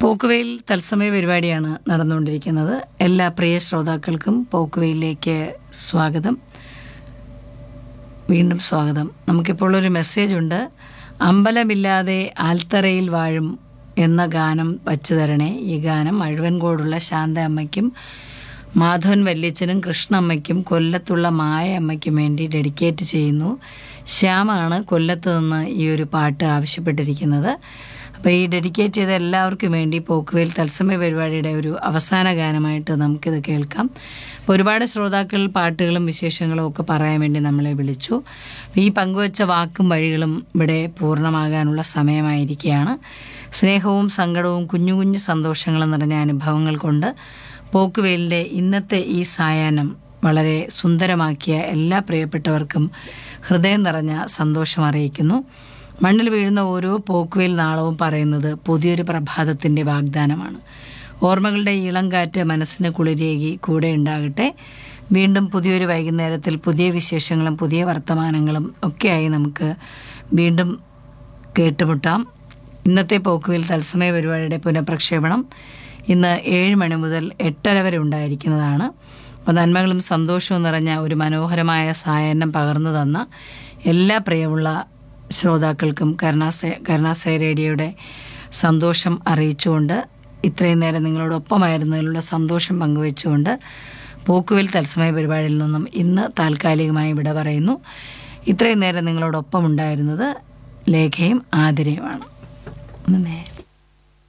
പോക്കുവെയിൽ തത്സമയ പരിപാടിയാണ് നടന്നുകൊണ്ടിരിക്കുന്നത് എല്ലാ പ്രിയ ശ്രോതാക്കൾക്കും പോക്കുവെയിലേക്ക് സ്വാഗതം വീണ്ടും സ്വാഗതം നമുക്കിപ്പോൾ ഒരു മെസ്സേജ് ഉണ്ട് അമ്പലമില്ലാതെ ആൽത്തറയിൽ വാഴും എന്ന ഗാനം വച്ചു തരണേ ഈ ഗാനം അഴുവൻകോടുള്ള ശാന്ത അമ്മയ്ക്കും മാധവൻ വല്യച്ഛനും കൃഷ്ണമ്മയ്ക്കും കൊല്ലത്തുള്ള മായ അമ്മയ്ക്കും വേണ്ടി ഡെഡിക്കേറ്റ് ചെയ്യുന്നു ശ്യാമാണ് കൊല്ലത്ത് നിന്ന് ഈ ഒരു പാട്ട് ആവശ്യപ്പെട്ടിരിക്കുന്നത് അപ്പോൾ ഈ ഡെഡിക്കേറ്റ് ചെയ്ത എല്ലാവർക്കും വേണ്ടി പോക്കുവേൽ തത്സമയ പരിപാടിയുടെ ഒരു അവസാന ഗാനമായിട്ട് നമുക്കിത് കേൾക്കാം അപ്പോൾ ഒരുപാട് ശ്രോതാക്കൾ പാട്ടുകളും വിശേഷങ്ങളും ഒക്കെ പറയാൻ വേണ്ടി നമ്മളെ വിളിച്ചു അപ്പോൾ ഈ പങ്കുവച്ച വാക്കും വഴികളും ഇവിടെ പൂർണ്ണമാകാനുള്ള സമയമായിരിക്കുകയാണ് സ്നേഹവും സങ്കടവും കുഞ്ഞു കുഞ്ഞു സന്തോഷങ്ങളും നിറഞ്ഞ അനുഭവങ്ങൾ കൊണ്ട് പോക്കുവേലിൻ്റെ ഇന്നത്തെ ഈ സായാഹ്നം വളരെ സുന്ദരമാക്കിയ എല്ലാ പ്രിയപ്പെട്ടവർക്കും ഹൃദയം നിറഞ്ഞ സന്തോഷം അറിയിക്കുന്നു മണ്ണിൽ വീഴുന്ന ഓരോ പോക്കുവേൽ നാളവും പറയുന്നത് പുതിയൊരു പ്രഭാതത്തിൻ്റെ വാഗ്ദാനമാണ് ഓർമ്മകളുടെ ഇളം കാറ്റ് മനസ്സിന് കുളിരേകി കൂടെ ഉണ്ടാകട്ടെ വീണ്ടും പുതിയൊരു വൈകുന്നേരത്തിൽ പുതിയ വിശേഷങ്ങളും പുതിയ വർത്തമാനങ്ങളും ഒക്കെയായി നമുക്ക് വീണ്ടും കേട്ടുമുട്ടാം ഇന്നത്തെ പോക്കുവിൽ തത്സമയ പരിപാടിയുടെ പുനഃപ്രക്ഷേപണം ഇന്ന് ഏഴ് മണി മുതൽ എട്ടര വരെ ഉണ്ടായിരിക്കുന്നതാണ് അപ്പോൾ നന്മകളും സന്തോഷവും നിറഞ്ഞ ഒരു മനോഹരമായ സായാഹ്നം പകർന്നു തന്ന എല്ലാ പ്രിയമുള്ള ശ്രോതാക്കൾക്കും കരുണാസേ കരുണാസേ റേഡിയോയുടെ സന്തോഷം അറിയിച്ചുകൊണ്ട് ഇത്രയും നേരം നിങ്ങളോടൊപ്പമായിരുന്നതിലുള്ള സന്തോഷം പങ്കുവെച്ചുകൊണ്ട് പോക്കുവിൽ തത്സമയ പരിപാടിയിൽ നിന്നും ഇന്ന് താൽക്കാലികമായി വിട പറയുന്നു ഇത്രയും നേരം നിങ്ങളോടൊപ്പം ഉണ്ടായിരുന്നത് ലേഖയും ആതിരയുമാണ് നന്ദി